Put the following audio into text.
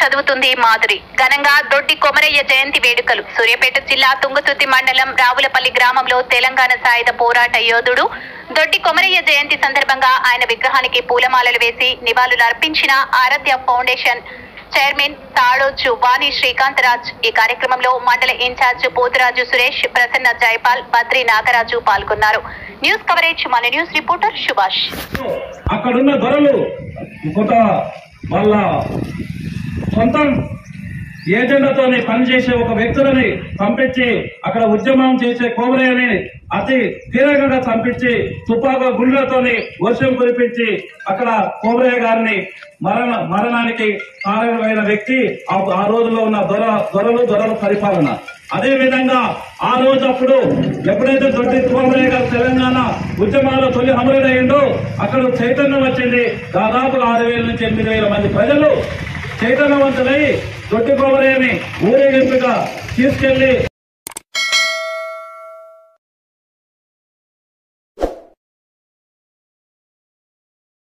చదువుతుంది మాధురి ఘనంగా దొడ్డి కొమరయ్య జయంతి వేడుకలు సూర్యాపేట జిల్లా తుంగతుర్తి మండలం రావులపల్లి గ్రామంలో తెలంగాణ సాయుధ పోరాట యోధుడు దొడ్డి కొమరయ్య జయంతి సందర్భంగా ఆయన విగ్రహానికి పూలమాలలు వేసి నివాళులు అర్పించిన ఆరాధ్య ఫౌండేషన్ చైర్మన్ తాడోజు వాణి శ్రీకాంత్ రాజ్ ఈ కార్యక్రమంలో మండల ఇన్ఛార్జ్ పోతురాజు సురేష్ ప్రసన్న జైపాల్ బద్రి నాగరాజు పాల్గొన్నారు న్యూస్ కవరేజ్ మన న్యూస్ రిపోర్టర్ సుభాష్ అక్కడున్న దొరలు కొంత వాళ్ళ సొంతం ఏజెండాతోని పనిచేసే ఒక వ్యక్తులని పంపించి అక్కడ ఉద్యమం చేసే కోమరయ్యని అతి తీవ్రంగా చంపించి తుపాకు గుండ్లతోని వర్షం కురిపించి అక్కడ కోమరయ్య గారిని మరణ మరణానికి కారణమైన వ్యక్తి ఆ ఆ రోజుల్లో ఉన్న దొర దొరలు దొరల పరిపాలన అదే విధంగా ఆ రోజు అప్పుడు ఎప్పుడైతే దొడ్డి కోమరయ్య గారు తెలంగాణ ఉద్యమాల్లో తొలి అమరుడయ్యిండో అక్కడ చైతన్యం వచ్చింది దాదాపు ఆరు వేల నుంచి ఎనిమిది వేల మంది ప్రజలు చైతన్యవంతులై దొడ్డి కోమరయ్యని ఊరేగింపుగా తీసుకెళ్లి